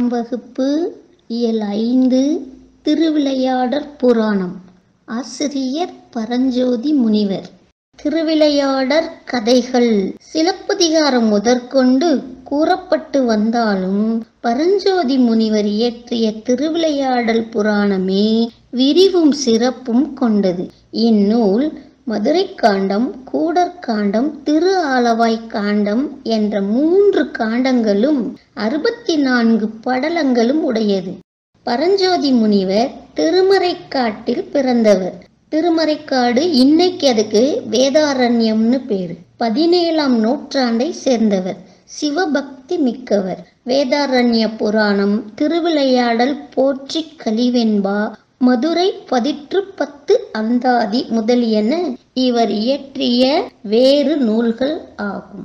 வகுப்பு இயல் ஐந்து திருவிளையாடற் புராணம் ஆசிரியர் பரஞ்சோதி முனிவர் திருவிளையாடற் கதைகள் சிலப்பதிகாரம் முதற்கொண்டு கூறப்பட்டு வந்தாலும் பரஞ்சோதி முனிவர் இயற்றிய திருவிளையாடல் புராணமே விரிவும் சிறப்பும் கொண்டது இந்நூல் மதுரை காண்டம் கூடற்காண்டம் திரு ஆலவாய் காண்டம் என்ற மூன்று காண்டங்களும் அறுபத்தி நான்கு படலங்களும் உடையது பரஞ்சோதி முனிவர் திருமறைக்காட்டில் பிறந்தவர் திருமறைக்காடு இன்னைக்கு அதுக்கு வேதாரண்யம்னு பேரு பதினேழாம் நூற்றாண்டை சேர்ந்தவர் சிவபக்தி மிக்கவர் வேதாரண்ய புராணம் திருவிளையாடல் போற்றி கலிவெண்பா மதுரை பதிற்று பத்து அந்தாதி முதலியன இவர் இயற்றிய வேறு நூல்கள் ஆகும்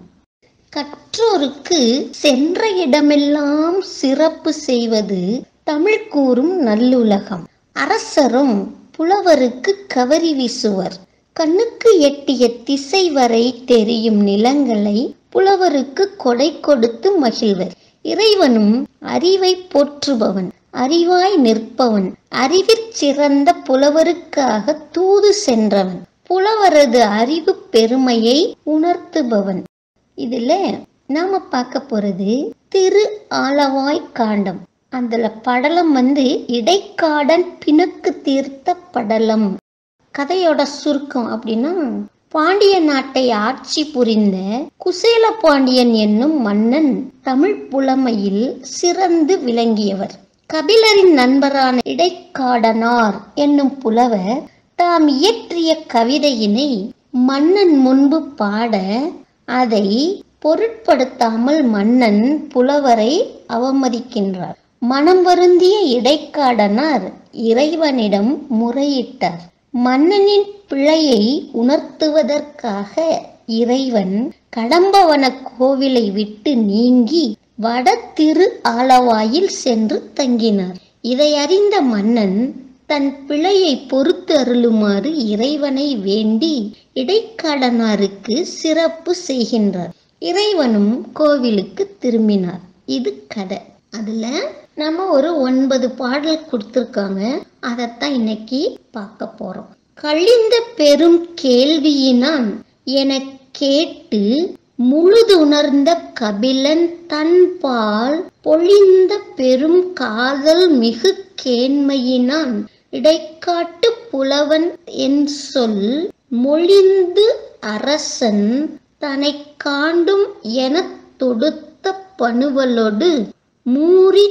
கற்றோருக்கு சென்ற இடமெல்லாம் சிறப்பு செய்வது தமிழ் கூறும் நல்லுலகம் அரசரும் புலவருக்கு கவரி வீசுவர் கண்ணுக்கு எட்டிய திசை வரை தெரியும் நிலங்களை புலவருக்கு கொடை கொடுத்து மகிழ்வர் இறைவனும் அறிவை போற்றுபவன் அறிவாய் நிற்பவன் அறிவிற் சிறந்த புலவருக்காக தூது சென்றவன் புலவரது அறிவு பெருமையை உணர்த்துபவன் இதுல நாம பார்க்க போறது திரு ஆலவாய் காண்டம் அதுல படலம் வந்து இடைக்காடன் பிணக்கு தீர்த்த படலம் கதையோட சுருக்கம் அப்படின்னா பாண்டிய நாட்டை ஆட்சி புரிந்த குசேல பாண்டியன் என்னும் மன்னன் தமிழ் புலமையில் சிறந்து விளங்கியவர் கபிலரின் நண்பரான இடைக்காடனார் என்னும் புலவர் தாம் இயற்றிய கவிதையினை மன்னன் முன்பு பாட அதை பொருட்படுத்தாமல் மன்னன் புலவரை அவமதிக்கின்றார் மனம் வருந்திய இடைக்காடனார் இறைவனிடம் முறையிட்டார் மன்னனின் பிழையை உணர்த்துவதற்காக இறைவன் கடம்பவன கோவிலை விட்டு நீங்கி வட திரு ஆலவாயில் சென்று தங்கினார் இதை அறிந்த மன்னன் தன் பிழையை பொறுத்து அருளுமாறு இறைவனை வேண்டி இடைக்காடனாருக்கு சிறப்பு செய்கின்றார் இறைவனும் கோவிலுக்கு திரும்பினார் இது கதை அதுல நம்ம ஒரு ஒன்பது பாடல் கொடுத்துருக்காங்க அதைத்தான் இன்னைக்கு பார்க்க போறோம் கழிந்த பெரும் கேள்வியினான் என கேட்டு முழுதுணர்ந்த கபிலன் தன்பால் பொழிந்த பெரும் காதல் மிகு கேண்மையினான் இடைக்காட்டு புலவன் என் சொல் மொழிந்து அரசன் தன்னை காண்டும் எனத் தொடுத்த பணுவலொடு மூறி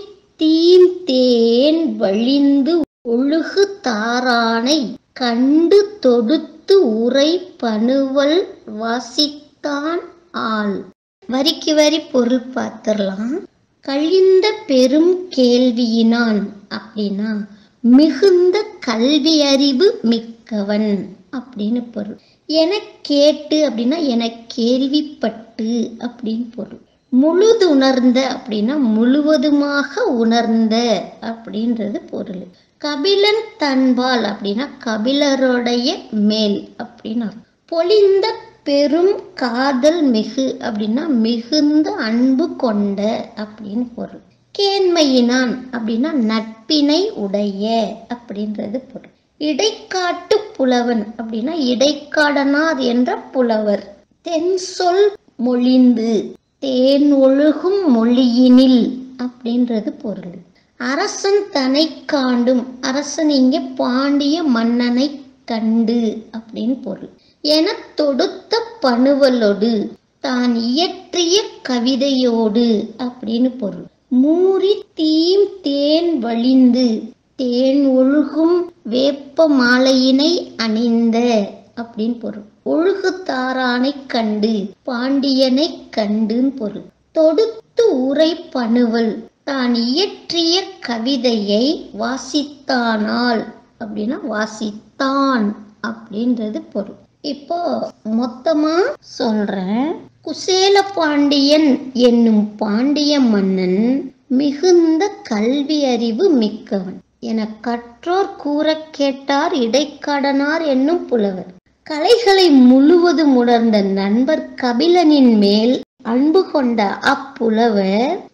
தீந்தேன் வழிந்து ஒழுகு தாரானை கண்டு தொடுத்து உரை பணுவல் வாசித்தான் ஆள் வரிக்கு வரி பொருள் பார்த்துடலாம் கழிந்த பெரும் கேள்வியினான் அப்படின்னா மிகுந்த கல்வி அறிவு மிக்கவன் அப்படின்னு பொருள் என கேட்டு அப்படின்னா என கேள்விப்பட்டு அப்படின்னு பொருள் முழுது உணர்ந்த அப்படின்னா முழுவதுமாக உணர்ந்த அப்படின்றது பொருள் கபிலன் தன்பால் அப்படின்னா கபிலருடைய மேல் அப்படின்னு பொழிந்த பெரும் காதல் மிகு அப்படின்னா மிகுந்த அன்பு கொண்ட அப்படின்னு பொருள் கேண்மையினான் அப்படின்னா நட்பினை உடைய அப்படின்றது பொருள் இடைக்காட்டு புலவன் அப்படின்னா இடைக்காடனார் என்ற புலவர் தென் சொல் மொழிந்து தேன் ஒழுகும் மொழியினில் அப்படின்றது பொருள் அரசன் தன்னை காண்டும் அரசன் இங்கே பாண்டிய மன்னனை கண்டு அப்படின்னு பொருள் என தொடுத்த பணுவலோடு தான் இயற்றிய கவிதையோடு அப்படின்னு பொருள் மூறி தீம் தேன் வழிந்து தேன் ஒழுகும் வேப்ப மாலையினை அணிந்த அப்படின்னு பொருள் ஒழுகு தாரானை கண்டு பாண்டியனை கண்டுன்னு பொருள் தொடுத்து உரை பணுவல் தான் இயற்றிய கவிதையை வாசித்தானால் அப்படின்னா வாசித்தான் அப்படின்றது பொருள் இப்போ மொத்தமா சொல்றேன் குசேல பாண்டியன் என்னும் பாண்டிய மன்னன் மிகுந்த கல்வி அறிவு மிக்கவன் என கற்றோர் கூற கேட்டார் இடைக்காடனார் என்னும் புலவர் கலைகளை முழுவதும் உணர்ந்த நண்பர் கபிலனின் மேல் அன்பு கொண்ட அப்புலவர்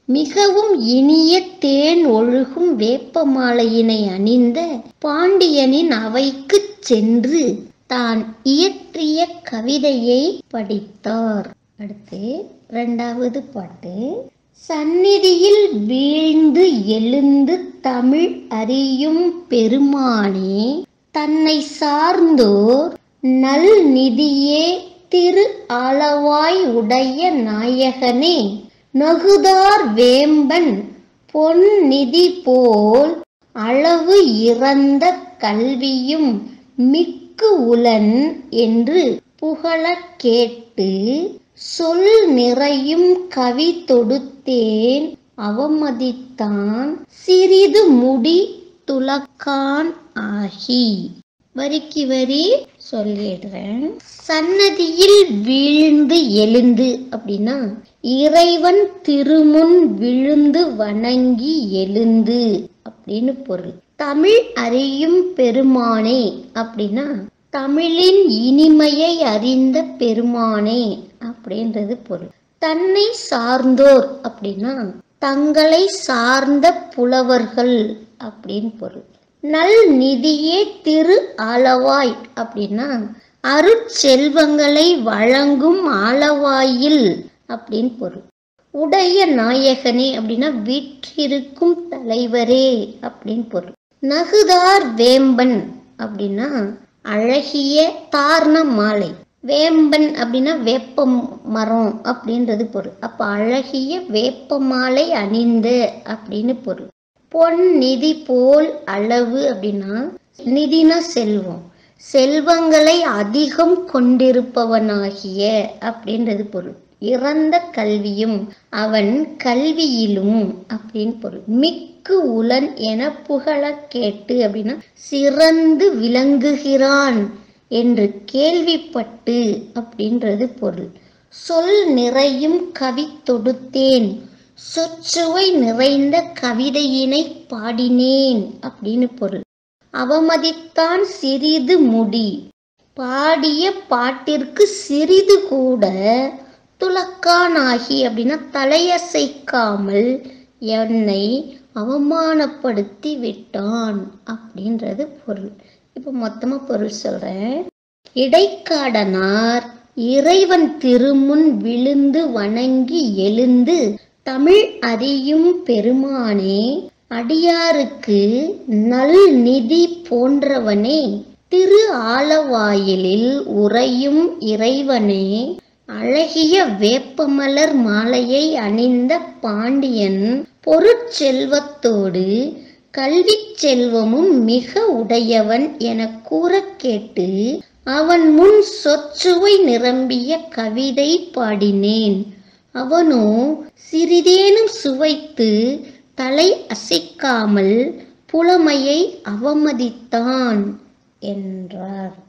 மிகவும் இனிய தேன் ஒழுகும் வேப்ப மாலையினை அணிந்த பாண்டியனின் அவைக்குச் சென்று தான் இயற்றிய கவிதையை படித்தார் அடுத்து இரண்டாவது பாட்டு சந்நிதியில் வீழ்ந்து எழுந்து தமிழ் அறியும் பெருமானே தன்னை சார்ந்தோர் நல் நிதியே திரு ஆளவாய் உடைய நாயகனே நகுதார் வேம்பன் பொன் நிதி போல் அளவு இறந்த கல்வியும் மிக்கு உலன் என்று புகழக் கேட்டு சொல் நிறையும் கவி தொடுத்தேன் அவமதித்தான் சிறிது முடி துலக்கான் ஆகி வரிக்கு வரி சொல்லிடுறேன் சன்னதியில் வீழ்ந்து எழுந்து அப்படின்னா இறைவன் திருமுன் விழுந்து வணங்கி எழுந்து அப்படின்னு பொருள் தமிழ் அறியும் பெருமானே அப்படின்னா தமிழின் இனிமையை அறிந்த பெருமானே அப்படின்றது பொருள் தன்னை சார்ந்தோர் அப்படின்னா தங்களை சார்ந்த புலவர்கள் அப்படின்னு பொருள் நல் நிதியே திரு ஆளவாய் அப்படின்னா அருட்செல்வங்களை வழங்கும் ஆளவாயில் அப்படின்னு பொருள் உடைய நாயகனே அப்படின்னா வீற்றிருக்கும் தலைவரே அப்படின்னு பொருள் நகுதார் வேம்பன் அப்படின்னா அழகிய தார்ண மாலை வேம்பன் அப்படின்னா வேப்ப மரம் அப்படின்றது பொருள் அப்ப அழகிய வேப்ப மாலை அணிந்த அப்படின்னு பொருள் பொன் நிதி போல் அளவு அப்படின்னா நிதினா செல்வம் செல்வங்களை அதிகம் கொண்டிருப்பவனாகிய அப்படின்றது பொருள் இறந்த கல்வியும் அவன் கல்வியிலும் அப்படின்னு பொருள் மிக்கு உலன் என புகழ கேட்டு அப்படின்னா சிறந்து விளங்குகிறான் என்று கேள்விப்பட்டு அப்படின்றது பொருள் சொல் நிறையும் கவி தொடுத்தேன் சொற்சுவை நிறைந்த கவிதையினை பாடினேன் அப்படின்னு பொருள் அவமதித்தான் சிறிது முடி பாடிய பாட்டிற்கு சிறிது கூட துலக்கானாகி அப்படின்னா தலையசைக்காமல் என்னை அவமானப்படுத்தி விட்டான் அப்படின்றது பொருள் இப்போ மொத்தமாக பொருள் சொல்கிறேன் இடைக்காடனார் இறைவன் திருமுன் விழுந்து வணங்கி எழுந்து தமிழ் அறியும் பெருமானே அடியாருக்கு நல் நிதி போன்றவனே திரு ஆலவாயிலில் உறையும் இறைவனே அழகிய வேப்பமலர் மாலையை அணிந்த பாண்டியன் பொருட்செல்வத்தோடு கல்விச் செல்வமும் மிக உடையவன் என கூறக் கேட்டு அவன் முன் சொற்சுவை நிரம்பிய கவிதை பாடினேன் அவனோ சிறிதேனும் சுவைத்து தலை அசைக்காமல் புலமையை அவமதித்தான் என்றார்